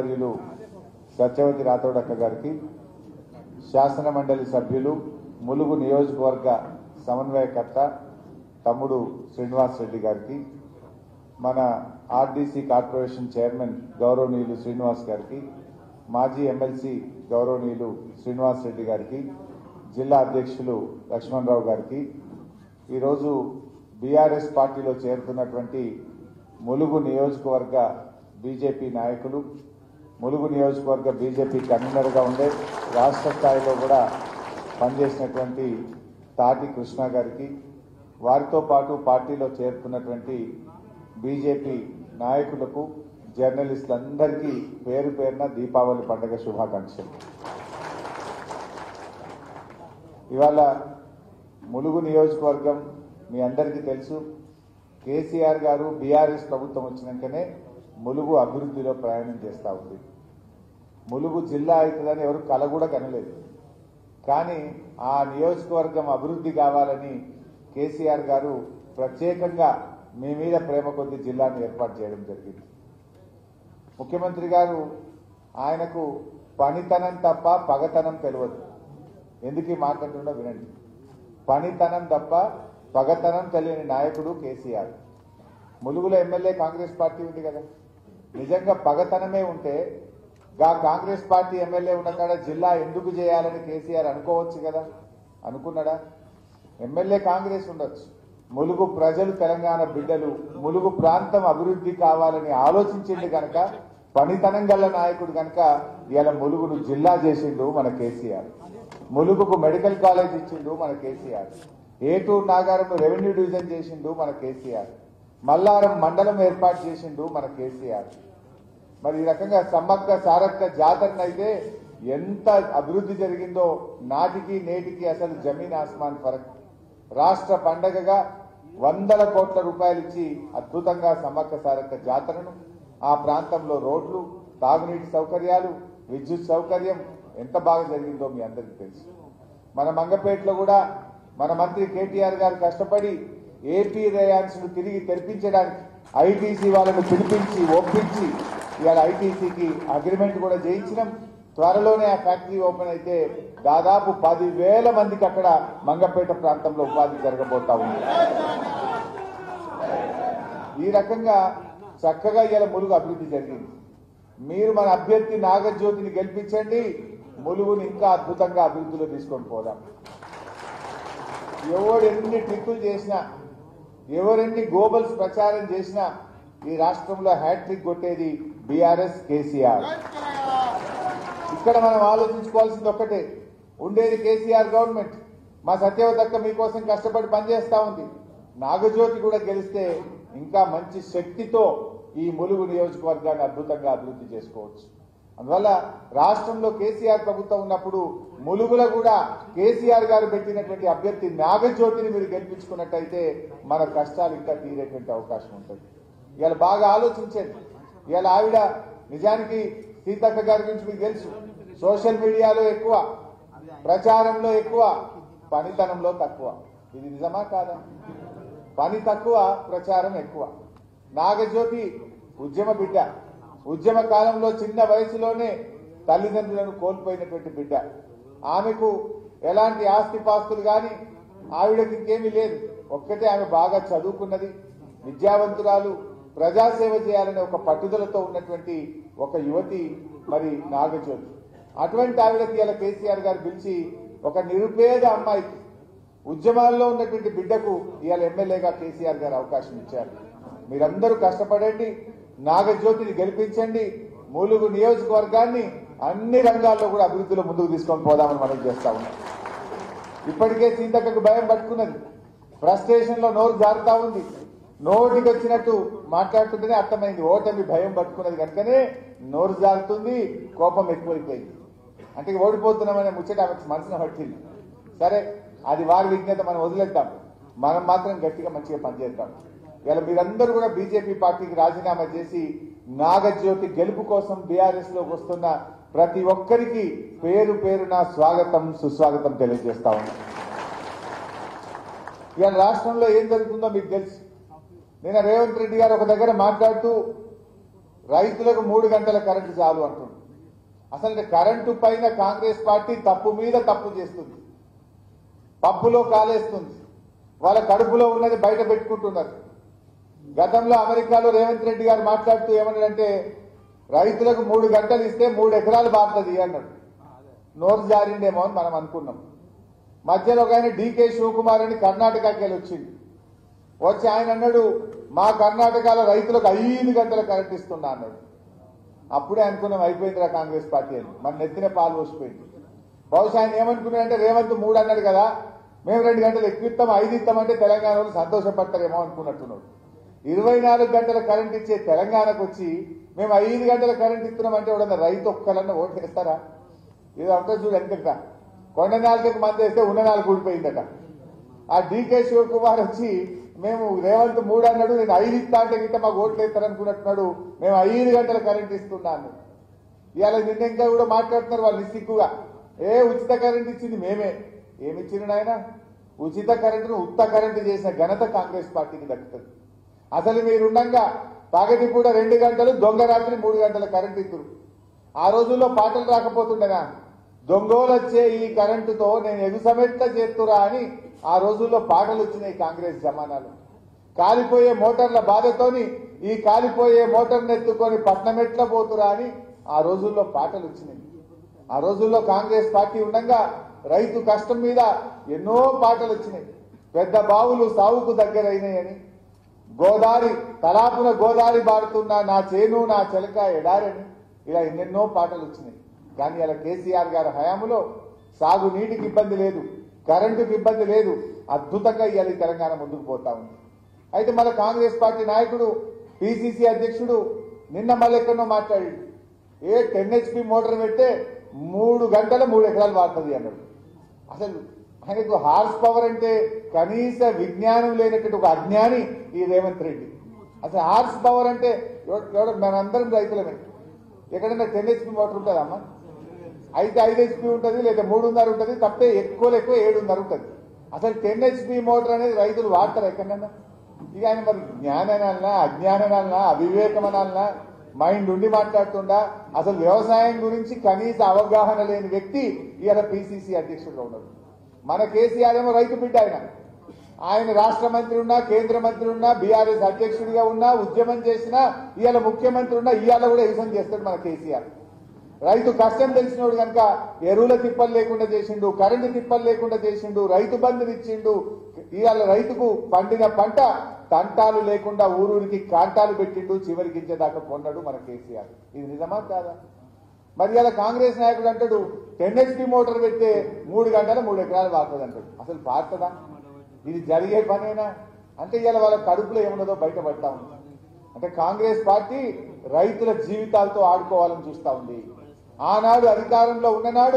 మంత్రివర్యులు సత్యవతి రాథోడక్క గారికి శాసన మండలి సభ్యులు ములుగు నియోజకవర్గ సమన్వయకర్త తమ్ముడు శ్రీనివాస్ రెడ్డి గారికి మన ఆర్డీసీ కార్పొరేషన్ చైర్మన్ గౌరవనీయులు శ్రీనివాస్ గారికి మాజీ ఎమ్మెల్సీ గౌరవనీయులు శ్రీనివాస్ రెడ్డి గారికి జిల్లా అధ్యక్షులు లక్ష్మణరావు గారికి ఈరోజు బీఆర్ఎస్ పార్టీలో చేరుతున్నటువంటి ములుగు నియోజకవర్గ బీజేపీ నాయకులు ములుగు నియోజకవర్గ బీజేపీ కన్వీనర్గా ఉండే రాష్ట్ర స్థాయిలో కూడా పనిచేసినటువంటి తాటి కృష్ణ గారికి వారితో పాటు పార్టీలో చేరుతున్నటువంటి బీజేపీ నాయకులకు జర్నలిస్టులందరికీ పేరు పేరున దీపావళి పండుగ శుభాకాంక్షలు ఇవాళ ములుగు నియోజకవర్గం మీ అందరికీ తెలుసు కేసీఆర్ గారు బీఆర్ఎస్ ప్రభుత్వం వచ్చినాకనే ములుగు అభివృద్ధిలో ప్రయాణం చేస్తూ ఉంది ములుగు జిల్లా అవుతుందని ఎవరు కల కూడా కనలేదు కానీ ఆ నియోజకవర్గం అభివృద్ధి కావాలని కేసీఆర్ గారు ప్రత్యేకంగా మీ మీద ప్రేమ కొద్ది జిల్లాను ఏర్పాటు చేయడం జరిగింది ముఖ్యమంత్రి గారు ఆయనకు పనితనం తప్ప పగతనం తెలియదు ఎందుకు ఈ మాట అంటుండో వినండి పనితనం తప్ప పగతనం తెలియని నాయకుడు కేసీఆర్ ములుగులో ఎమ్మెల్యే కాంగ్రెస్ పార్టీ ఉంది కదా నిజంగా పగతనమే ఉంటే గా కాంగ్రెస్ పార్టీ ఎమ్మెల్యే ఉన్న కాడ జిల్లా ఎందుకు చేయాలని కేసీఆర్ అనుకోవచ్చు కదా అనుకున్నాడా ఎమ్మెల్యే కాంగ్రెస్ ఉండొచ్చు ములుగు ప్రజలు తెలంగాణ బిడ్డలు ములుగు ప్రాంతం అభివృద్ధి కావాలని ఆలోచించిండు కనుక పనితనం గల నాయకుడు కనుక ఇలా ములుగును జిల్లా చేసిండు మన కేసీఆర్ ములుగుకు మెడికల్ కాలేజ్ ఇచ్చిండు మన KCR Eturunagaram revenue division చేసిండు మన కేసీఆర్ మల్లారం మండలం ఏర్పాటు చేసిండు మన కేసీఆర్ మరి ఈ రకంగా సమ్మక్క సారక్క జాతరనైతే ఎంత అభివృద్ధి జరిగిందో నాటికి నేటికి అసలు జమీన్ ఆస్మాన్ ఫరక్ రాష్ట్ర పండగగా వందల కోట్ల రూపాయలు ఇచ్చి అద్భుతంగా సమ్మక్క సారక్క జాతరను ఆ ప్రాంతంలో రోడ్లు తాగునీటి సౌకర్యాలు విద్యుత్ సౌకర్యం ఎంత బాగా జరిగిందో మీ అందరికీ తెలుసు మన మంగపేటలో కూడా మన మంత్రి కేటీఆర్ గారు కష్టపడి ఏపీ రేయాన్స్ ను తిరిగి తెరిపించడానికి ఐటీసీ వాళ్ళను పిలిపించి ఒప్పించి ఇవాళ ఐటీసీకి అగ్రిమెంట్ కూడా చేయించినాం త్వరలోనే ఆ ఫ్యాక్టరీ ఓపెన్ అయితే దాదాపు పదివేల మందికి అక్కడ మంగపేట ప్రాంతంలో ఉపాధి జరగబోతా ఉంది ఈ రకంగా చక్కగా ఇలా ములుగు అభివృద్ధి జరిగింది మీరు మన అభ్యర్థి నాగజ్యోతిని గెలిపించండి ములుగుని ఇంకా అద్భుతంగా అభివృద్ధిలో తీసుకొని పోదాం ఎవడు ఎన్ని ట్రిక్కులు చేసినా ఎవరెన్ని గోబల్స్ ప్రచారం చేసినా ఈ రాష్ట్రంలో హ్యాట్రిక్ కొట్టేది బీఆర్ఎస్ కేసీఆర్ ఇక్కడ మనం ఆలోచించుకోవాల్సింది ఒక్కటే ఉండేది కేసీఆర్ గవర్నమెంట్ మా సత్యవతక్క మీకోసం కష్టపడి పనిచేస్తా ఉంది నాగజ్యోతి కూడా గెలిస్తే ఇంకా మంచి శక్తితో ఈ ములుగు నియోజకవర్గాన్ని అద్భుతంగా అభివృద్ధి చేసుకోవచ్చు అందువల్ల రాష్ట్రంలో కేసీఆర్ ప్రభుత్వం ఉన్నప్పుడు ములుగులో కూడా కేసీఆర్ గారు పెట్టినటువంటి అభ్యర్థి నాగజ్యోతిని మీరు గెలిపించుకున్నట్టయితే మన కష్టాలు ఇంకా తీరేటువంటి అవకాశం ఉంటుంది ఇవాళ బాగా ఆలోచించండి ఇవాళ ఆవిడ నిజానికి సీతక్క గారి గురించి మీకు తెలుసు సోషల్ మీడియాలో ఎక్కువ ప్రచారంలో ఎక్కువ పనితనంలో తక్కువ ఇది నిజమా కాదా పని తక్కువ ప్రచారం ఎక్కువ నాగజ్యోతి ఉద్యమ బిడ్డ ఉద్యమ కాలంలో చిన్న వయసులోనే తల్లిదండ్రులను కోల్పోయినటువంటి బిడ్డ ఆమెకు ఎలాంటి ఆస్తిపాస్తులు గాని ఆవిడకి ఇంకేమీ లేదు ఒక్కటే ఆమె బాగా చదువుకున్నది విద్యావంతురాలు ప్రజాసేవ చేయాలనే ఒక పట్టుదలతో ఉన్నటువంటి ఒక యువతి మరి నాగజ్యోతి అటువంటి ఆవిడకి ఇలా కేసీఆర్ గారు పిలిచి ఒక నిరుపేద అమ్మాయికి ఉద్యమాల్లో ఉన్నటువంటి బిడ్డకు ఇవాళ ఎమ్మెల్యేగా కేసీఆర్ గారు అవకాశం ఇచ్చారు మీరందరూ కష్టపడండి నాగజ్యోతిని గెలిపించండి మూలుగు నియోజకవర్గాన్ని అన్ని రంగాల్లో కూడా అభివృద్ధిలో ముందుకు తీసుకొని పోదామని మనం చేస్తా ఉన్నాం ఇప్పటికే సీతక్కకు భయం పట్టుకున్నది ఫ్రస్ట్రేషన్ లో నోరు జారుతా ఉంది నోటికి వచ్చినట్టు మాట్లాడుతుంటేనే అర్థమైంది ఓటమి భయం పట్టుకున్నది కనుకనే నోరు జారుతుంది కోపం ఎక్కువైపోయింది అంటే ఇక ఓడిపోతున్నామనే ముచ్చట ఆమెకు మనసున పట్టింది సరే అది వారి విజ్ఞత మనం వదిలేద్దాం మనం మాత్రం గట్టిగా మంచిగా పనిచేద్దాం ఇలా మీరందరూ కూడా బీజేపీ పార్టీకి రాజీనామా చేసి నాగజ్యోతి గెలుపు కోసం బీఆర్ఎస్ లోకి వస్తున్న ప్రతి ఒక్కరికి పేరు పేరున స్వాగతం సుస్వాగతం తెలియజేస్తా ఉన్నాం ఇవాళ రాష్ట్రంలో ఏం జరుగుతుందో మీకు తెలుసు నిన్న రేవంత్ రెడ్డి గారు ఒక దగ్గర మాట్లాడుతూ రైతులకు మూడు గంటల కరెంటు చాలు అంటుండు అసలు కరెంటు పైన కాంగ్రెస్ పార్టీ తప్పు మీద తప్పు చేస్తుంది పప్పులో కాలేస్తుంది వాళ్ళ కడుపులో ఉన్నది బయట పెట్టుకుంటున్నారు గతంలో అమెరికాలో రేవంత్ రెడ్డి గారు మాట్లాడుతూ ఏమన్నాడంటే రైతులకు మూడు గంటలు ఇస్తే మూడు ఎకరాలు బారుతుంది అన్నాడు నోరు జారిండేమో అని మనం అనుకున్నాం మధ్యలో ఒక ఆయన డీకే శివకుమార్ అని కర్ణాటకకి వెళ్ళి వచ్చింది వచ్చి ఆయన అన్నాడు మా కర్ణాటకలో రైతులకు ఐదు గంటల కరెంట్ ఇస్తున్నా అన్నాడు అప్పుడే అనుకున్నాం అయిపోయిందిరా కాంగ్రెస్ పార్టీ అని మన నెత్తిన పాలు పోసిపోయింది బహుశా ఆయన ఏమనుకున్నాడంటే రేవంత్ మూడు అన్నాడు కదా మేము రెండు గంటలు ఎక్కువ ఇస్తాం ఐదు ఇస్తామంటే తెలంగాణ వాళ్ళు సంతోషపడతారేమో అనుకున్నట్టున్నాడు ఇరవై నాలుగు గంటల కరెంట్ ఇచ్చే తెలంగాణకు వచ్చి మేము ఐదు గంటల కరెంట్ ఇస్తున్నామంటే ఎవడన్నా రైతు ఒక్కలన్నా ఓటు వేస్తారా ఇది అంతా చూడు ఎంతట కొండ నాలుగుకి మంది వేస్తే ఉన్న నాలుగు ఊడిపోయిందట ఆ డీకే శివకుమార్ వచ్చి మేము రేవంత్ మూడు అన్నాడు నేను ఐదు ఇస్తా అంటే గిట్ట మాకు ఓట్లు వేస్తారు అనుకున్నట్టున్నాడు మేము ఐదు గంటల కరెంట్ ఇస్తున్నాను ఇవాళ నిన్న ఇంకా కూడా మాట్లాడుతున్నారు వాళ్ళు నిస్సిగ్గుగా ఏ ఉచిత కరెంట్ ఇచ్చింది మేమే ఏమి ఇచ్చిండు ఆయన ఉచిత కరెంటును ఉత్త కరెంటు చేసిన ఘనత కాంగ్రెస్ పార్టీకి దక్కుతుంది అసలు మీరుండగా పగటి కూడా రెండు గంటలు దొంగ రాత్రి మూడు గంటల కరెంట్ ఇద్దరు ఆ రోజుల్లో పాటలు రాకపోతుండేనా దొంగోలు వచ్చే ఈ కరెంటుతో నేను ఎగుసమెట్ల చేస్తురా అని ఆ రోజుల్లో పాటలు వచ్చినాయి కాంగ్రెస్ జమానాలో కాలిపోయే మోటార్ల బాధతోని ఈ కాలిపోయే మోటార్ని ఎత్తుకొని పట్నమెట్ల పోతురా అని ఆ రోజుల్లో పాటలు వచ్చినాయి ఆ రోజుల్లో కాంగ్రెస్ పార్టీ ఉండగా రైతు కష్టం మీద ఎన్నో పాటలు వచ్చినాయి పెద్ద బావులు సావుకు దగ్గరైనాయని గోదారి తలాపున గోదారి బారుతున్న నా చేను నా చెలక ఎడారని ఇలా ఎన్నెన్నో పాటలు వచ్చినాయి కానీ ఇలా కేసీఆర్ గారి హయాంలో సాగు నీటికి ఇబ్బంది లేదు కరెంటుకి ఇబ్బంది లేదు అద్భుతంగా ఇవాళ ఈ తెలంగాణ ముందుకు పోతా ఉంది అయితే మన కాంగ్రెస్ పార్టీ నాయకుడు పిసిసి అధ్యక్షుడు నిన్న మళ్ళీ ఎక్కడో మాట్లాడి ఏ టెన్ హెచ్పి మోటార్ పెడితే మూడు గంటల మూడు ఎకరాలు వాడుతుంది అన్నాడు అసలు ఆయనకు హార్స్ పవర్ అంటే కనీస విజ్ఞానం లేనటువంటి ఒక అజ్ఞాని ఈ రేవంత్ రెడ్డి అసలు హార్స్ పవర్ అంటే ఎవ- ఎవడ మనందరం రైతులమే ఎక్కడైనా టెన్ హెచ్పి మోటార్ ఉంటుందమ్మా అయితే ఐదు హెచ్పి ఉంటుంది లేదా మూడున్నర ఉంటుంది తప్పితే ఎక్కువ ఎక్కువ ఏడున్నర ఉంటుంది అసలు టెన్ హెచ్పి మోటార్ అనేది రైతులు వాడతారు ఎక్కడన్నా ఇక ఆయన మరి జ్ఞాననాలనా అజ్ఞాననాలనా అవివేకమనాలనా మైండ్ ఉండి మాట్లాడుతుండా అసలు వ్యవసాయం గురించి కనీస అవగాహన లేని వ్యక్తి ఇవాళ పిసిసి అధ్యక్షుడుగా ఉన్నాడు మన కేసీఆర్ ఏమో రైతు బిడ్డ ఆయన ఆయన రాష్ట్ర మంత్రి ఉన్నా కేంద్ర మంత్రి ఉన్నా బీఆర్ఎస్ అధ్యక్షుడిగా ఉన్నా ఉద్యమం చేసినా ఇవాళ ముఖ్యమంత్రి ఉన్నా ఇవాళ కూడా యుద్ధం చేస్తాడు మన కేసీఆర్ రైతు కష్టం తెలిసినోడు కనుక ఎరువుల తిప్పలు లేకుండా చేసిండు కరెంటు తిప్పలు లేకుండా చేసిండు రైతు బంధుని ఇచ్చిండు ఇవాళ రైతుకు పండిన పంట తంటాలు లేకుండా ఊరూరికి కాంటాలు పెట్టిండు చివరికి ఇచ్చేదాకా కొన్నాడు మన కేసీఆర్ ఇది నిజమా కాదా మరి ఇలా కాంగ్రెస్ నాయకుడు అంటాడు టెన్ హెచ్పి మోటార్ పెడితే మూడు గంటల మూడు ఎకరాలు వాడుతుంది అంటాడు అసలు పారుతుందా ఇది జరిగే పనేనా అంటే ఇవాళ వాళ్ళ కడుపులో ఏమున్నదో బయటపడతా ఉంది అంటే కాంగ్రెస్ పార్టీ రైతుల జీవితాలతో ఆడుకోవాలని చూస్తా ఉంది ఆనాడు అధికారంలో ఉన్ననాడు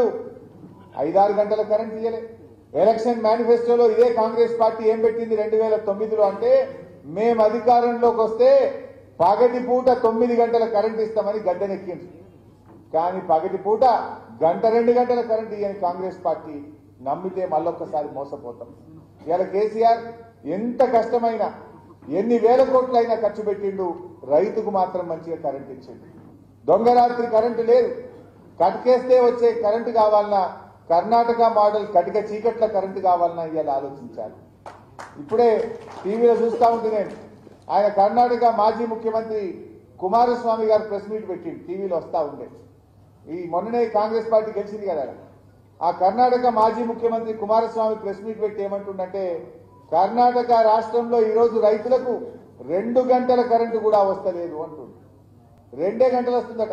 ఐదారు గంటల కరెంట్ ఇయ్యలే ఎలక్షన్ మేనిఫెస్టోలో ఇదే కాంగ్రెస్ పార్టీ ఏం పెట్టింది రెండు వేల తొమ్మిదిలో అంటే మేము అధికారంలోకి వస్తే పగటి పూట తొమ్మిది గంటల కరెంట్ ఇస్తామని గడ్డనెక్కింది కానీ పగటి పూట గంట రెండు గంటల కరెంట్ ఇయ్యని కాంగ్రెస్ పార్టీ నమ్మితే మళ్ళొక్కసారి మోసపోతాం ఇవాళ కేసీఆర్ ఎంత కష్టమైనా ఎన్ని వేల కోట్లైనా ఖర్చు పెట్టిండు రైతుకు మాత్రం మంచిగా కరెంట్ ఇచ్చిండు దొంగ రాత్రి కరెంటు లేదు కట్కేస్తే వచ్చే కరెంటు కావాలన్నా కర్ణాటక మోడల్ కటిక చీకట్ల కరెంటు కావాలన్నా ఇవాళ ఆలోచించాలి ఇప్పుడే టీవీలో చూస్తా ఉంటే నేను ఆయన కర్ణాటక మాజీ ముఖ్యమంత్రి కుమారస్వామి గారు ప్రెస్ మీట్ పెట్టిండు టీవీలో వస్తా ఉండే ఈ మొన్ననే కాంగ్రెస్ పార్టీ గెలిచింది కదా ఆ కర్ణాటక మాజీ ముఖ్యమంత్రి కుమారస్వామి ప్రెస్ మీట్ పెట్టి ఏమంటుండంటే కర్ణాటక రాష్ట్రంలో ఈ రోజు రైతులకు రెండు గంటల కరెంటు కూడా వస్తలేదు అంటుండు రెండే గంటలు వస్తుందట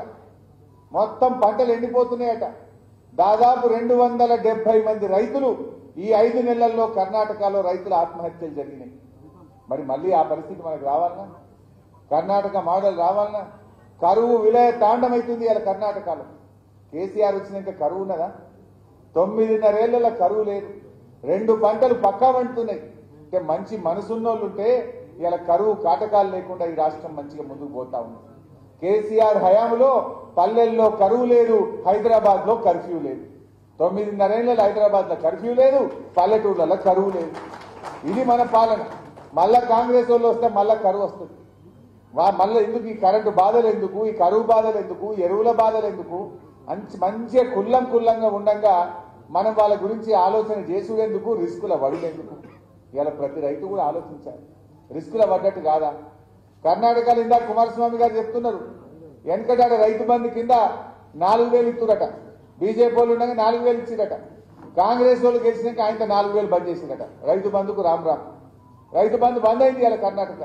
మొత్తం పంటలు ఎండిపోతున్నాయట దాదాపు రెండు వందల డెబ్బై మంది రైతులు ఈ ఐదు నెలల్లో కర్ణాటకలో రైతుల ఆత్మహత్యలు జరిగినాయి మరి మళ్ళీ ఆ పరిస్థితి మనకు రావాలనా కర్ణాటక మోడల్ రావాలనా కరువు విలయ తాండమైతుంది ఇలా కర్ణాటకలో కేసీఆర్ వచ్చినాక కరువు ఉన్నదా తొమ్మిదిన్నరేళ్ల కరువు లేదు రెండు పంటలు పక్కా వండుతున్నాయి అంటే మంచి మనసున్నోళ్ళు ఉంటే ఇలా కరువు కాటకాలు లేకుండా ఈ రాష్ట్రం మంచిగా ముందుకు పోతా ఉంది కేసీఆర్ హయాంలో పల్లెల్లో కరువు లేదు హైదరాబాద్ లో కర్ఫ్యూ లేదు తొమ్మిదిన్నరేళ్లలో హైదరాబాద్ లో కర్ఫ్యూ లేదు పల్లెటూర్లలో కరువు లేదు ఇది మన పాలన మళ్ళా కాంగ్రెస్ వాళ్ళు వస్తే మళ్ళా కరువు వస్తుంది వా మళ్ళీ ఎందుకు ఈ కరెంటు బాధలు ఎందుకు ఈ కరువు బాధలు ఎందుకు ఎరువుల బాధలు ఎందుకు మంచి మంచిగా కుల్లం కుల్లంగా ఉండంగా మనం వాళ్ళ గురించి ఆలోచన చేసుడెందుకు రిస్కుల వడులెందుకు ఇవాళ ప్రతి రైతు కూడా ఆలోచించాలి రిస్కుల పడ్డట్టు కాదా కర్ణాటకలో ఇందా కుమారస్వామి గారు చెప్తున్నారు వెనకటాడ రైతు బంధు కింద నాలుగు వేలు ఇస్తురట బీజేపీ వాళ్ళు ఉండగా నాలుగు వేలు ఇచ్చిరట కాంగ్రెస్ వాళ్ళు గెలిచినాక ఆయన నాలుగు వేలు బంద్ చేసిందట రైతు బంధుకు రామ్ రామ్ రైతు బంధు బంద్ అయింది ఇవాళ కర్ణాటక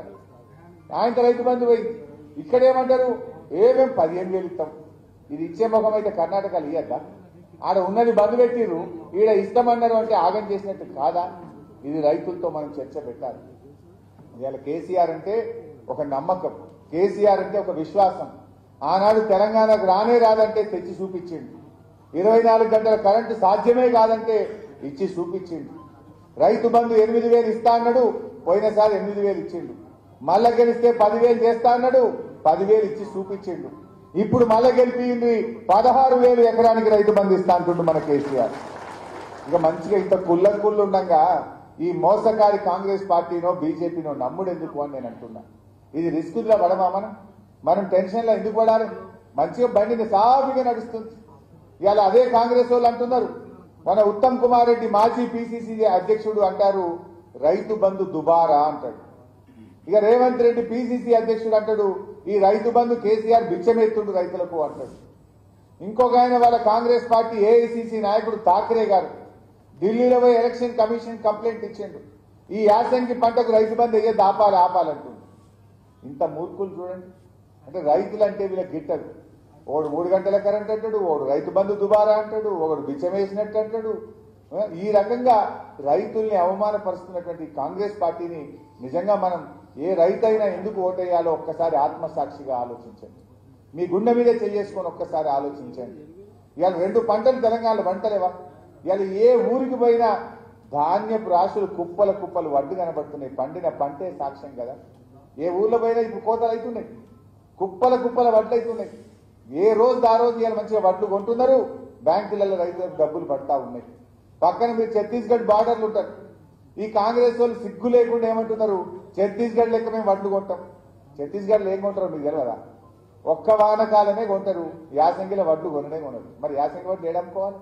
ఆయన రైతు బంధు పోయింది ఇక్కడ ఏమంటారు ఏమేం పదిహేను వేలు ఇస్తాం ఇది ఇచ్చే ముఖం అయితే కర్ణాటకలో ఇయ్యద్దా ఆడ ఉన్నది బంధు పెట్టిర్రు ఈడ ఇస్తామన్నారు అంటే ఆగం చేసినట్టు కాదా ఇది రైతులతో మనం చర్చ పెట్టాలి ఇవాళ కేసీఆర్ అంటే ఒక నమ్మకం కేసీఆర్ అంటే ఒక విశ్వాసం ఆనాడు తెలంగాణకు రానే రాదంటే తెచ్చి చూపించిండు ఇరవై నాలుగు గంటల కరెంటు సాధ్యమే కాదంటే ఇచ్చి చూపించిండు రైతు బంధు ఎనిమిది వేలు ఇస్తా అన్నాడు పోయినసారి ఎనిమిది వేలు ఇచ్చిండు మళ్ళా గెలిస్తే పదివేలు చేస్తా అన్నాడు పదివేలు ఇచ్చి చూపించిండు ఇప్పుడు మళ్ళా గెలిపింది పదహారు వేలు ఎకరానికి రైతు బంధు ఇస్తా అంటుండు మన కేసీఆర్ ఇక మంచిగా ఇంత కుల్ల కుళ్ళు ఉండగా ఈ మోసకారి కాంగ్రెస్ పార్టీనో బీజేపీనో నమ్ముడు ఎందుకు అని నేను అంటున్నా ఇది రిస్కుల్లో పడమా మనం మనం టెన్షన్లో ఎందుకు పడాలి మంచిగా బండిని సాఫీగా నడుస్తుంది ఇవాళ అదే కాంగ్రెస్ వాళ్ళు అంటున్నారు మన ఉత్తమ్ కుమార్ రెడ్డి మాజీ పిసిసి అధ్యక్షుడు అంటారు రైతు బంధు దుబారా అంటాడు ఇక రేవంత్ రెడ్డి పిసిసి అధ్యక్షుడు అంటాడు ఈ రైతు బంధు కేసీఆర్ బిచ్చమెత్తుండు రైతులకు అంటాడు ఇంకొక ఆయన వాళ్ళ కాంగ్రెస్ పార్టీ ఏఐసిసి నాయకుడు ఠాక్రే గారు ఢిల్లీలో పోయి ఎలక్షన్ కమిషన్ కంప్లైంట్ ఇచ్చిండు ఈ యాసంగి పంటకు రైతు బంధు అయ్యేది ఆపాలి ఆపాలంటుండు ఇంత మూర్ఖులు చూడండి అంటే రైతులు అంటే వీళ్ళకి గిట్టదు ఒకడు మూడు గంటల కరెంట్ అంటాడు ఒకడు రైతు బంధు దుబారా అంటాడు ఒకడు బిచ్చం వేసినట్టు అంటాడు ఆ, ఈ రకంగా రైతుల్ని అవమానపరుస్తున్నటువంటి ఈ కాంగ్రెస్ పార్టీని నిజంగా మనం ఏ రైతైనా ఎందుకు ఓటేయాలో ఒక్కసారి ఆత్మసాక్షిగా ఆలోచించండి మీ గుండె మీదే చేసుకొని ఒక్కసారి ఆలోచించండి ఇవాళ రెండు పంటలు తెలంగాణలో పంటలేవా ఇవాళ ఏ ఊరికి పోయినా ధాన్యపు రాశులు కుప్పల కుప్పలు వడ్డు కనబడుతున్నాయి పండిన పంటే సాక్ష్యం కదా ఏ ఊర్లో పోయినా ఇప్పుడు కోతలు అవుతున్నాయి కుప్పల కుప్పల వడ్లు అవుతున్నాయి ఏ రోజు ఆ రోజు ఇవాళ మంచిగా వడ్లు కొంటున్నారు బ్యాంకులలో రైతులకు డబ్బులు పడతా ఉన్నాయి పక్కన మీరు ఛత్తీస్గఢ్ బార్డర్లు ఉంటారు ఈ కాంగ్రెస్ వాళ్ళు సిగ్గు లేకుండా ఏమంటున్నారు ఛత్తీస్గఢ్ లెక్క మేము వడ్లు కొంటాం ఛత్తీస్గఢ్లో ఏం కొంటారో మీకు తెలియదా ఒక్క వానకాలమే కొంటారు యాసంగిలో వడ్లు కొనడే కొనరు మరి యాసంగి వడ్లు ఏడమ్ముకోవాలి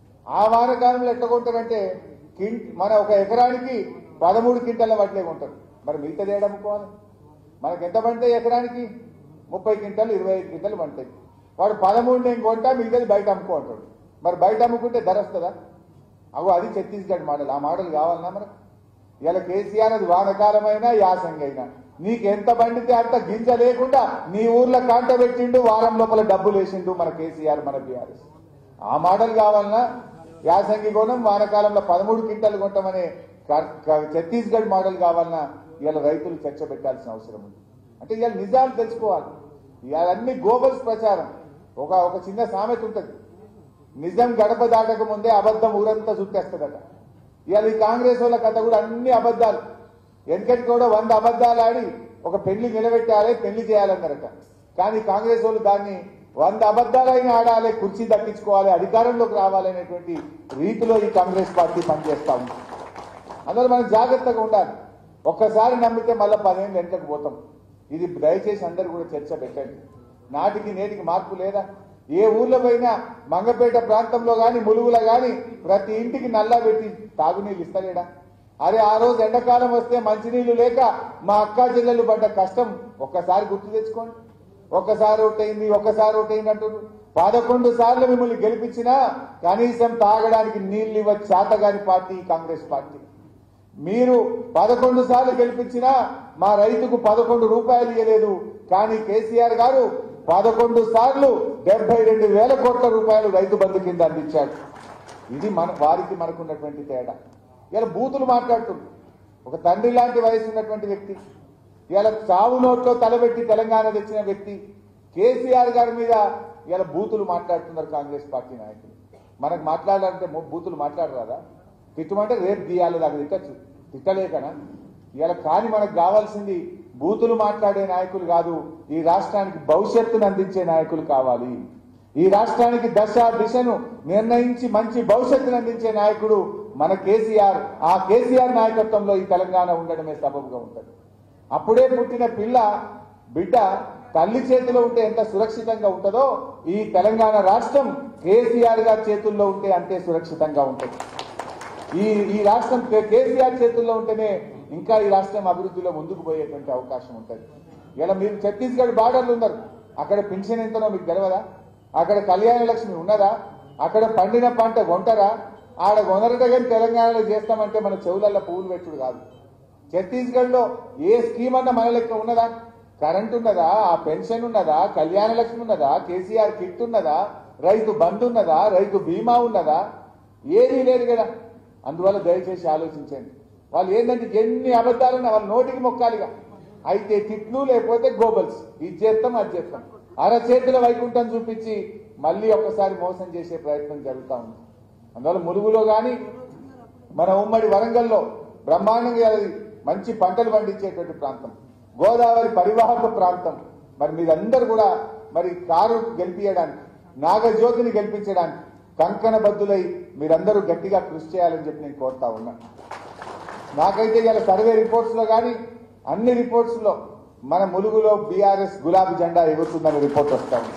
ఆ వానకాలంలో ఎట్లా కొంటారంటే కిం- మన ఒక ఎకరానికి పదమూడు క్వింటల వడ్లే కొంటారు మరి మిగతాది ఏడమ్ముకోవాలి మనకి ఎంత పంటాయి ఎకరానికి ముప్పై క్వింటలు ఇరవై ఐదు క్వింటలు పంటాయి వాడు పదమూడు నేను కొంటా మిగతాది బయట అమ్ముకో అంటాడు మరి బయట అమ్ముకుంటే ధర వస్తుందా అగో అది ఛత్తీస్గఢ్ మోడల్ ఆ మోడల్ కావాలన్నా మనకు ఇలా కేసీఆర్ అది వానకాలమైనా యాసంగి అయినా నీకు ఎంత పండితే అంత గింజ లేకుండా నీ ఊర్లో కాంట పెట్టిండు వారం లోపల డబ్బులు వేసిండు మన కేసీఆర్ మన బీఆర్ఎస్ ఆ మోడల్ కావాలన్నా యాసంగి కొనం వానకాలంలో పదమూడు క్వింటలు కొంటామనే క- క- ఛత్తీస్గఢ్ మోడల్ కావాలన్నా ఇవాళ రైతులు చర్చ పెట్టాల్సిన అవసరం ఉంది అంటే ఇవాళ నిజాలు తెలుసుకోవాలి ఇవాళ అన్ని గోబల్స్ ప్రచారం ఒక ఒక చిన్న సామెత ఉంటుంది నిజం గడప దాటక ముందే అబద్ధం ఊరంతా చుట్టేస్తుందట ఇవాళ ఈ కాంగ్రెస్ వాళ్ళ కథ కూడా అన్ని అబద్ధాలు వెనకటి కూడా వంద అబద్ధాలు ఆడి ఒక పెళ్లి నిలబెట్టాలి పెళ్లి చేయాలన్నారట కానీ కాంగ్రెస్ వాళ్ళు దాన్ని వంద అబద్ధాలైనా ఆడాలి కుర్చీ దక్కించుకోవాలి అధికారంలోకి రావాలనేటువంటి రీతిలో ఈ కాంగ్రెస్ పార్టీ పనిచేస్తా ఉంది అందువల్ల మనం జాగ్రత్తగా ఉండాలి ఒక్కసారి నమ్మితే మళ్ళీ పదేళ్ళు వెనకకు పోతాం ఇది దయచేసి అందరు కూడా చర్చ పెట్టండి నాటికి నేటికి మార్పు లేదా ఏ ఊర్లో పోయినా మంగపేట ప్రాంతంలో గాని ములుగులో గాని ప్రతి ఇంటికి నల్లా పెట్టి తాగునీళ్ళు ఇస్తలేడా అరే ఆ రోజు ఎండాకాలం వస్తే మంచినీళ్లు లేక మా అక్కా చెల్లెలు పడ్డ కష్టం ఒక్కసారి గుర్తు తెచ్చుకోండి ఒక్కసారి ఒకటైంది ఒక్కసారి ఒకటైంది అంటున్నారు పదకొండు సార్లు మిమ్మల్ని గెలిపించినా కనీసం తాగడానికి నీళ్లు ఇవ్వ చేతగాని పార్టీ ఈ కాంగ్రెస్ పార్టీ మీరు పదకొండు సార్లు గెలిపించినా మా రైతుకు పదకొండు రూపాయలు ఇవ్వలేదు కానీ కేసీఆర్ గారు పదకొండు సార్లు డెబ్బై రెండు వేల కోట్ల రూపాయలు రైతు బంధు కింద అందించాడు ఇది మన వారికి మనకున్నటువంటి తేడా ఇలా బూతులు మాట్లాడుతుంది ఒక తండ్రి లాంటి వయసు ఉన్నటువంటి వ్యక్తి ఇలా చావు నోట్లో తలబెట్టి తెలంగాణ తెచ్చిన వ్యక్తి కేసీఆర్ గారి మీద ఇలా బూతులు మాట్లాడుతున్నారు కాంగ్రెస్ పార్టీ నాయకులు మనకు మాట్లాడాలంటే మొ- బూతులు మాట్లాడరాదా తిట్టమంటే రేపు తీయాలి దాకా తిట్టచ్చు తిట్టలేకనా ఇలా కానీ మనకు కావాల్సింది బూతులు మాట్లాడే నాయకులు కాదు ఈ రాష్ట్రానికి భవిష్యత్తును అందించే నాయకులు కావాలి ఈ రాష్ట్రానికి దశ దిశను నిర్ణయించి మంచి భవిష్యత్తును అందించే నాయకుడు మన కేసీఆర్ ఆ కేసీఆర్ నాయకత్వంలో ఈ తెలంగాణ ఉండడమే సబబుగా ఉంటుంది అప్పుడే పుట్టిన పిల్ల బిడ్డ తల్లి చేతిలో ఉంటే ఎంత సురక్షితంగా ఉంటుందో ఈ తెలంగాణ రాష్ట్రం కేసీఆర్ గారి చేతుల్లో ఉంటే అంతే సురక్షితంగా ఉంటుంది ఈ ఈ రాష్ట్రం కే- కేసీఆర్ చేతుల్లో ఉంటేనే ఇంకా ఈ రాష్ట్రం అభివృద్ధిలో ముందుకు పోయేటువంటి అవకాశం ఉంటుంది ఇలా మీరు ఛత్తీస్గఢ్ బార్డర్లు ఉన్నారు అక్కడ పెన్షన్ ఎంతనో మీకు తెలియదా అక్కడ కళ్యాణ లక్ష్మి ఉన్నదా అక్కడ పండిన పంట కొంటరా ఆడ కొనరట కానీ తెలంగాణలో చేస్తామంటే మన చెవులల్లో పువ్వులు పెట్టుడు కాదు ఛత్తీస్గఢ్ లో ఏ స్కీమ్ అన్న మన లెక్క ఉన్నదా కరెంట్ ఉన్నదా ఆ పెన్షన్ ఉన్నదా కళ్యాణ లక్ష్మి ఉన్నదా కేసీఆర్ కిట్ ఉన్నదా రైతు బంధు ఉన్నదా రైతు బీమా ఉన్నదా ఏదీ లేదు కదా అందువల్ల దయచేసి ఆలోచించండి వాళ్ళు ఏంటంటే ఎన్ని అబద్ధాలున్నా వాళ్ళ నోటికి మొక్కాలిగా అయితే తిట్లు లేకపోతే గోబల్స్ ఇది చేస్తాం అది చేస్తాం అరచేతుల వైకుంఠం చూపించి మళ్ళీ ఒక్కసారి మోసం చేసే ప్రయత్నం జరుగుతూ ఉంది అందువల్ల ములుగులో కానీ మన ఉమ్మడి వరంగల్లో బ్రహ్మాండంగా అది మంచి పంటలు పండించేటువంటి ప్రాంతం గోదావరి పరివాహక ప్రాంతం మరి మీరందరూ కూడా మరి కారు గెలిపించడానికి నాగజ్యోతిని గెలిపించడానికి కంకణ బద్దులై మీరందరూ గట్టిగా కృషి చేయాలని చెప్పి నేను కోరుతా ఉన్నా నాకైతే ఇలా సర్వే రిపోర్ట్స్ లో కానీ అన్ని రిపోర్ట్స్ లో మన ములుగులో బీఆర్ఎస్ గులాబీ జెండా ఎగురుతుందనే రిపోర్ట్ వస్తా ఉంది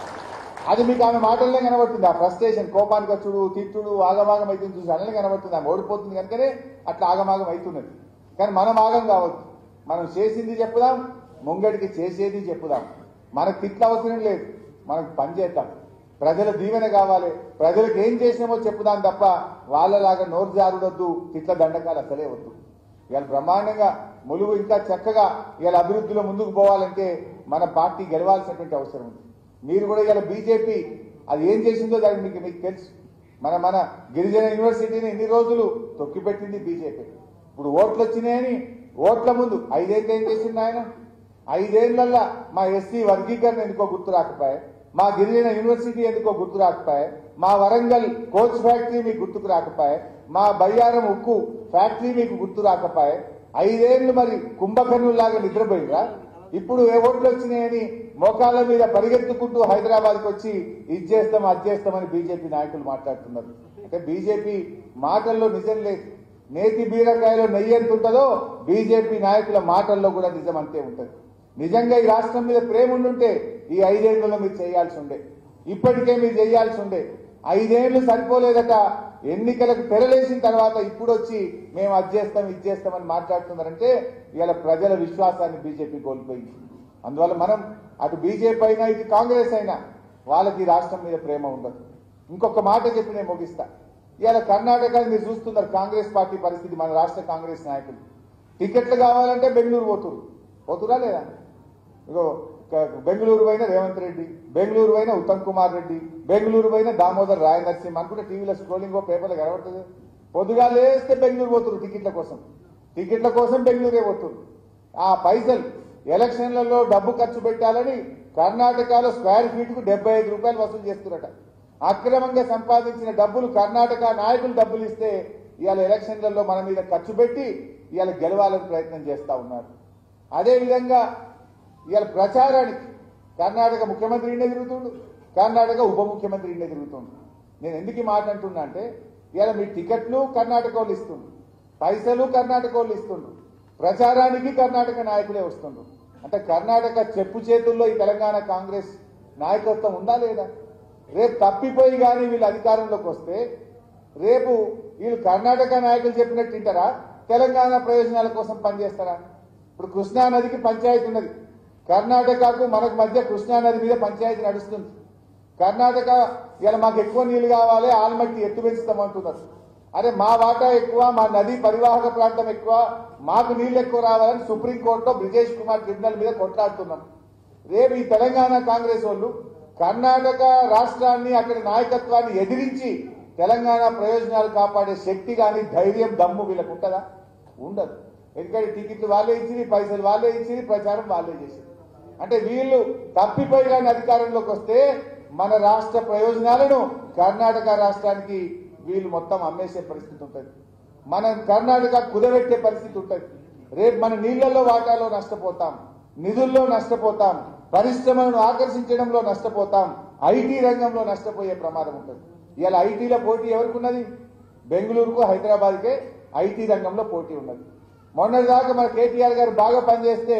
అది మీకు ఆమె మాటల్లో కనబడుతుంది ఆ ఫ్రస్ట్రేషన్ కోపానికి వచ్చుడు తిట్టుడు ఆగమాగం అవుతుంది చూసి అన్నీ కనబడుతుంది ఆమె ఓడిపోతుంది కనుకనే అట్లా ఆగమాగం అవుతున్నది కానీ మనం ఆగం కావద్దు మనం చేసింది చెప్పుదాం ముంగడికి చేసేది చెప్పుదాం మనకు తిట్ల అవసరం లేదు మనకు పని చేద్దాం ప్రజల దీవెన కావాలి ప్రజలకు ఏం చేసినామో చెప్పుదాం తప్ప వాళ్ళలాగా నోరు జారుడొద్దు తిట్ల దండకాలు అసలే వద్దు ఇవాళ బ్రహ్మాండంగా ములుగు ఇంకా చక్కగా ఇవాళ అభివృద్ధిలో ముందుకు పోవాలంటే మన పార్టీ గెలవాల్సినటువంటి అవసరం ఉంది మీరు కూడా ఇవాళ బీజేపీ అది ఏం చేసిందో దానికి మీకు మీకు తెలుసు మన మన గిరిజన యూనివర్సిటీని ఇన్ని రోజులు తొక్కిపెట్టింది బీజేపీ ఇప్పుడు ఓట్లు వచ్చినాయని ఓట్ల ముందు ఐదేళ్ళు ఏం చేసింది ఆయన ఐదేళ్లల్లా మా ఎస్సీ వర్గీకరణ ఎందుకో గుర్తు రాకపోయా మా గిరిజన యూనివర్సిటీ ఎందుకో గుర్తు రాకపోయా మా వరంగల్ కోచ్ ఫ్యాక్టరీ మీకు గుర్తుకు రాకపోయా మా బయ్యారం ఉక్కు ఫ్యాక్టరీ మీకు గుర్తు రాకపోయా ఐదేళ్లు మరి కుంభకర్ణులాగా నిద్రపోయిందా ఇప్పుడు ఏ ఓట్లు వచ్చినాయని మోకాళ్ళ మీద పరిగెత్తుకుంటూ హైదరాబాద్కి వచ్చి ఇది చేస్తాం అది చేస్తామని బీజేపీ నాయకులు మాట్లాడుతున్నారు అంటే బీజేపీ మాటల్లో నిజం లేదు నేతి బీరకాయలో నెయ్యి ఎంత ఉంటుందో బీజేపీ నాయకుల మాటల్లో కూడా నిజం అంతే ఉంటుంది నిజంగా ఈ రాష్ట్రం మీద ప్రేమ ఉండుంటే ఈ ఐదేళ్లలో మీరు చేయాల్సి ఉండే ఇప్పటికే మీరు చేయాల్సి ఉండే ఐదేళ్లు సరిపోలేదట ఎన్నికలకు తెరలేసిన తర్వాత ఇప్పుడు వచ్చి మేము అది చేస్తాం ఇది చేస్తామని మాట్లాడుతున్నారంటే ఇవాళ ప్రజల విశ్వాసాన్ని బీజేపీ కోల్పోయింది అందువల్ల మనం అటు బీజేపీ అయినా ఇటు కాంగ్రెస్ అయినా వాళ్ళకి ఈ రాష్ట్రం మీద ప్రేమ ఉండదు ఇంకొక మాట చెప్పి నేను ముగిస్తా ఇవాళ కర్ణాటక మీరు చూస్తున్నారు కాంగ్రెస్ పార్టీ పరిస్థితి మన రాష్ట్ర కాంగ్రెస్ నాయకులు టికెట్లు కావాలంటే బెంగళూరు పోతురు పోతురా లేదా ఇగో క- బెంగళూరు పైన రేవంత్ రెడ్డి బెంగళూరు పైన ఉత్తమ్ కుమార్ రెడ్డి బెంగళూరు పైన దామోదర్ రాయ నరసింహ అనుకుంటే టీవీలో స్క్రోలింగ్ పేపర్లో కనబడుతుంది పొద్దుగా లేస్తే బెంగళూరు పోతురు టికెట్ల కోసం టికెట్ల కోసం బెంగళూరే పోతురు ఆ పైసలు ఎలక్షన్లలో డబ్బు ఖర్చు పెట్టాలని కర్ణాటకలో స్క్వేర్ ఫీట్ కు డెబ్బై ఐదు రూపాయలు వసూలు చేస్తున్నట అక్రమంగా సంపాదించిన డబ్బులు కర్ణాటక నాయకులు డబ్బులు ఇస్తే ఇవాళ ఎలక్షన్లలో మన మీద ఖర్చు పెట్టి ఇవాళ గెలవాలని ప్రయత్నం చేస్తా ఉన్నారు అదే విధంగా ఇవాళ ప్రచారానికి కర్ణాటక ముఖ్యమంత్రి ఇండే తిరుగుతుండు కర్ణాటక ఉప ముఖ్యమంత్రి ఇండే తిరుగుతుండు నేను ఎందుకు ఈ మాట అంటున్నా అంటే ఇవాళ మీ టికెట్లు కర్ణాటక వాళ్ళు ఇస్తుండ్రు పైసలు కర్ణాటక వాళ్ళు ఇస్తుండ్రు ప్రచారానికి కర్ణాటక నాయకులే వస్తుండ్రు అంటే కర్ణాటక చెప్పు చేతుల్లో ఈ తెలంగాణ కాంగ్రెస్ నాయకత్వం ఉందా లేదా రేపు తప్పిపోయి కానీ వీళ్ళు అధికారంలోకి వస్తే రేపు వీళ్ళు కర్ణాటక నాయకులు చెప్పినట్టు వింటారా తెలంగాణ ప్రయోజనాల కోసం పనిచేస్తారా ఇప్పుడు కృష్ణా నదికి పంచాయతీ ఉన్నది కర్ణాటకకు మనకు మధ్య కృష్ణా నది మీద పంచాయతీ నడుస్తుంది కర్ణాటక ఇలా మాకు ఎక్కువ నీళ్లు కావాలి ఆల్మట్టి ఎత్తు పెంచుతామంటున్నారు అరే మా వాటా ఎక్కువ మా నది పరివాహక ప్రాంతం ఎక్కువ మాకు నీళ్లు ఎక్కువ రావాలని సుప్రీంకోర్టులో బ్రిజేష్ కుమార్ ట్రిబ్యునల్ మీద కొట్లాడుతున్నాం రేపు ఈ తెలంగాణ కాంగ్రెస్ వాళ్ళు కర్ణాటక రాష్ట్రాన్ని అక్కడి నాయకత్వాన్ని ఎదిరించి తెలంగాణ ప్రయోజనాలు కాపాడే శక్తి కానీ ధైర్యం దమ్ము వీళ్ళకు ఉంటుందా ఉండదు ఎందుకంటే టికెట్లు వాళ్ళే ఇచ్చింది పైసలు వాళ్ళే ఇచ్చింది ప్రచారం వాళ్ళే చేసింది అంటే వీళ్ళు తప్పిపోయి కానీ అధికారంలోకి వస్తే మన రాష్ట్ర ప్రయోజనాలను కర్ణాటక రాష్ట్రానికి వీళ్ళు మొత్తం అమ్మేసే పరిస్థితి ఉంటుంది మనం కర్ణాటక కుదబెట్టే పరిస్థితి ఉంటుంది రేపు మన నీళ్లలో వాటాలో నష్టపోతాం నిధుల్లో నష్టపోతాం పరిశ్రమలను ఆకర్షించడంలో నష్టపోతాం ఐటీ రంగంలో నష్టపోయే ప్రమాదం ఉంటుంది ఇలా ఐటీలో పోటీ ఎవరికి ఉన్నది బెంగళూరుకు హైదరాబాద్కే ఐటీ రంగంలో పోటీ ఉన్నది మొన్నటిదాకా మన కేటీఆర్ గారు బాగా పనిచేస్తే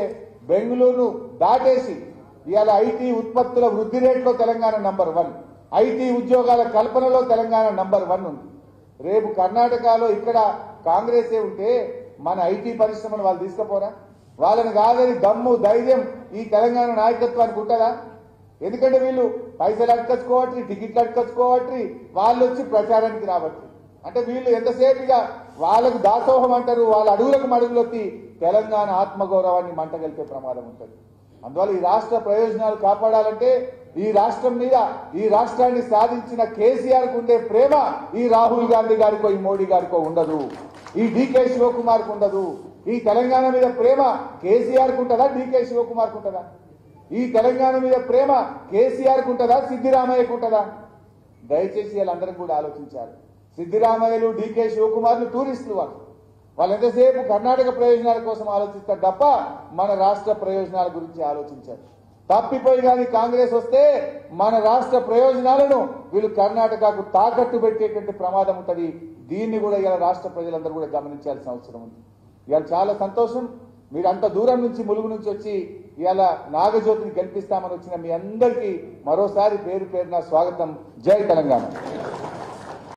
బెంగళూరు దాటేసి ఇవాళ ఐటీ ఉత్పత్తుల వృద్ధి రేట్లో తెలంగాణ నంబర్ వన్ ఐటీ ఉద్యోగాల కల్పనలో తెలంగాణ నంబర్ వన్ ఉంది రేపు కర్ణాటకలో ఇక్కడ కాంగ్రెసే ఉంటే మన ఐటీ పరిశ్రమను వాళ్ళు తీసుకుపోరా వాళ్ళని కాదని దమ్ము ధైర్యం ఈ తెలంగాణ నాయకత్వానికి ఉంటుందా ఎందుకంటే వీళ్ళు పైసలు అడకచ్చుకోవట్రి టికెట్లు అడకచ్చుకోవట్రి వాళ్ళు వచ్చి ప్రచారానికి రావట్రి అంటే వీళ్ళు ఎంతసేపుగా వాళ్ళకు దాసోహం అంటారు వాళ్ళ అడుగులకు మడుగులొత్తి తెలంగాణ ఆత్మగౌరవాన్ని మంటగలిపే ప్రమాదం ఉంటుంది అందువల్ల ఈ రాష్ట్ర ప్రయోజనాలు కాపాడాలంటే ఈ రాష్ట్రం మీద ఈ రాష్ట్రాన్ని సాధించిన కేసీఆర్ కు ఉండే ప్రేమ ఈ రాహుల్ గాంధీ గారికో ఈ మోడీ గారికో ఉండదు ఈ డీకే శివకుమార్ కు ఉండదు ఈ తెలంగాణ మీద ప్రేమ కేసీఆర్ కు ఉంటుందా డీకే శివకుమార్ కు ఉంటుందా ఈ తెలంగాణ మీద ప్రేమ కేసీఆర్ కు ఉంటుందా సిద్దిరామయ్యకు ఉంటుందా దయచేసి వీళ్ళందరం కూడా ఆలోచించాలి సిద్దిరామయ్యలు డీకే శివకుమార్లు టూరిస్టులు వాళ్ళు వాళ్ళు ఎంతసేపు కర్ణాటక ప్రయోజనాల కోసం ఆలోచిస్తారు తప్ప మన రాష్ట్ర ప్రయోజనాల గురించి ఆలోచించారు తప్పిపోయి కానీ కాంగ్రెస్ వస్తే మన రాష్ట్ర ప్రయోజనాలను వీళ్ళు కర్ణాటకకు తాకట్టు పెట్టేటువంటి ప్రమాదం ఉంటది దీన్ని కూడా ఇలా రాష్ట్ర ప్రజలందరూ కూడా గమనించాల్సిన అవసరం ఉంది ఇవాళ చాలా సంతోషం మీరు అంత దూరం నుంచి ములుగు నుంచి వచ్చి ఇవాళ నాగజ్యోతిని గెలిపిస్తామని వచ్చిన మీ అందరికీ మరోసారి పేరు పేరున స్వాగతం జై తెలంగాణ